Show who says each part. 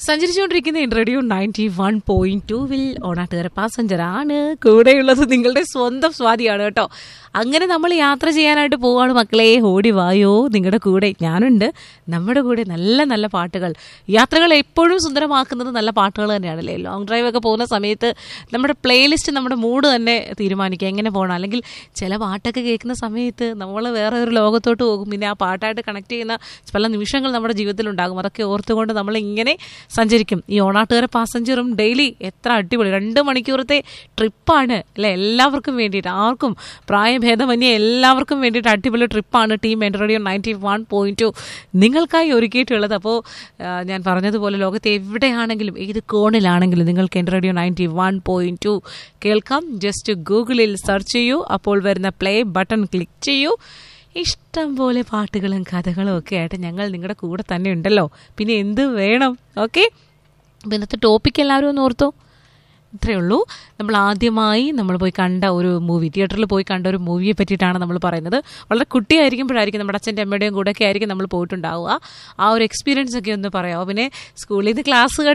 Speaker 1: സഞ്ചരിച്ചുകൊണ്ടിരിക്കുന്ന radio ninety one point ടൂവിൽ Onattukara passenger ആണ് കൂടെയുള്ളത് നിങ്ങളുടെ സ്വന്തം സ്വാതിയാണ് കേട്ടോ അങ്ങനെ നമ്മൾ യാത്ര ചെയ്യാനായിട്ട് പോവാണ് മക്കളെ ഓടി വായോ നിങ്ങളുടെ കൂടെ ഞാനുണ്ട് നമ്മുടെ കൂടെ നല്ല നല്ല പാട്ടുകൾ യാത്രകൾ എപ്പോഴും സുന്ദരമാക്കുന്നത് നല്ല പാട്ടുകൾ തന്നെയാണല്ലേ ലോങ് ഡ്രൈവ് ഒക്കെ പോകുന്ന സമയത്ത് നമ്മുടെ പ്ലേലിസ്റ്റ് നമ്മുടെ മൂഡ് തന്നെ തീരുമാനിക്കുക എങ്ങനെ പോകണം അല്ലെങ്കിൽ ചില പാട്ടൊക്കെ കേൾക്കുന്ന സമയത്ത് നമ്മൾ വേറെ ഒരു ലോകത്തോട്ട് പോകും പിന്നെ ആ പാട്ടായിട്ട് കണക്ട് ചെയ്യുന്ന പല നിമിഷങ്ങൾ നമ്മുടെ ജീവിതത്തിൽ ഉണ്ടാകും അതൊക്കെ ഓർത്തുകൊണ്ട് നമ്മൾ ഇങ്ങനെ സഞ്ചരിക്കും ഈ ഓണാട്ടുകാര പാസഞ്ചറും ഡെയിലി എത്ര അടിപൊളി രണ്ട് മണിക്കൂറത്തെ ട്രിപ്പാണ് അല്ലെ എല്ലാവർക്കും വേണ്ടിയിട്ട് ആർക്കും പ്രായഭേദമന്യേ എല്ലാവർക്കും വേണ്ടിയിട്ട് അടിപൊളി ട്രിപ്പാണ് ടീം എൻ്റെ radio ninety one point two നിങ്ങൾക്കായി ഒരുക്കിയിട്ടുള്ളത് അപ്പോൾ ഞാൻ പറഞ്ഞതുപോലെ ലോകത്തെ എവിടെയാണെങ്കിലും ഏത് കോണിലാണെങ്കിലും നിങ്ങൾക്ക് എൻ്റെ radio ninety one point two കേൾക്കാം ജസ്റ്റ് ഗൂഗിളിൽ സെർച്ച് ചെയ്യൂ അപ്പോൾ വരുന്ന പ്ലേ ബട്ടൺ ക്ലിക്ക് ചെയ്യൂ ഇഷ്ടം പോലെ പാട്ടുകളും കഥകളും ഒക്കെ ആയിട്ട് ഞങ്ങൾ നിങ്ങളുടെ കൂടെ തന്നെ ഉണ്ടല്ലോ പിന്നെ എന്ത് വേണം ഓക്കെ അപ്പം ഇന്നത്തെ ടോപ്പിക് എല്ലാവരും ഒന്ന് ഓർത്തോ ഇത്രയേ ഉള്ളൂ നമ്മൾ ആദ്യമായി നമ്മൾ പോയി കണ്ട ഒരു മൂവി തിയേറ്ററിൽ പോയി കണ്ട ഒരു മൂവിയെ പറ്റിയിട്ടാണ് നമ്മൾ പറയുന്നത് വളരെ കുട്ടിയായിരിക്കുമ്പോഴായിരിക്കും നമ്മുടെ അച്ഛൻ്റെ അമ്മയുടെയും കൂടെ ഒക്കെ ആയിരിക്കും നമ്മൾ പോയിട്ടുണ്ടാവുക ആ ഒരു എക്സ്പീരിയൻസ് ഒക്കെ ഒന്ന് പറയാമോ പിന്നെ സ്കൂളിൽ നിന്ന് ക്ലാസ്